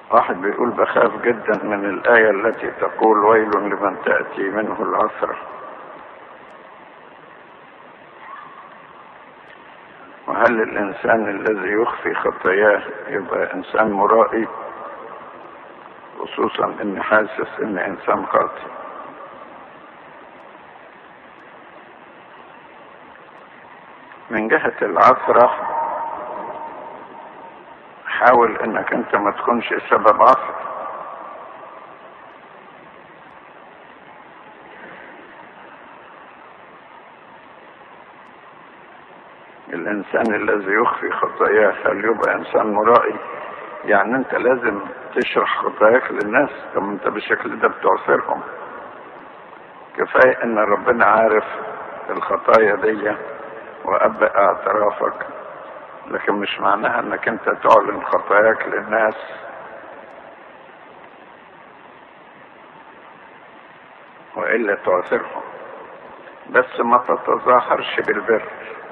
واحد بيقول بخاف جدا من الآية التي تقول ويل لمن تأتي منه العثرة وهل الإنسان الذي يخفي خطاياه يبقى إنسان مرائي خصوصا إني حاسس إن إنسان خاطئ من جهة العثرة حاول انك انت ما تكونش سبب عثرة الانسان الذي يخفي خطاياه هل يبقى انسان مرائي يعني انت لازم تشرح خطاياك للناس طب انت بالشكل ده بتعثرهم كفاية ان ربنا عارف الخطايا دي وأبقى اعترافك لكن مش معناها انك انت تعلن خطاياك للناس والا تعثرهم بس ما تتظاهرش بالبر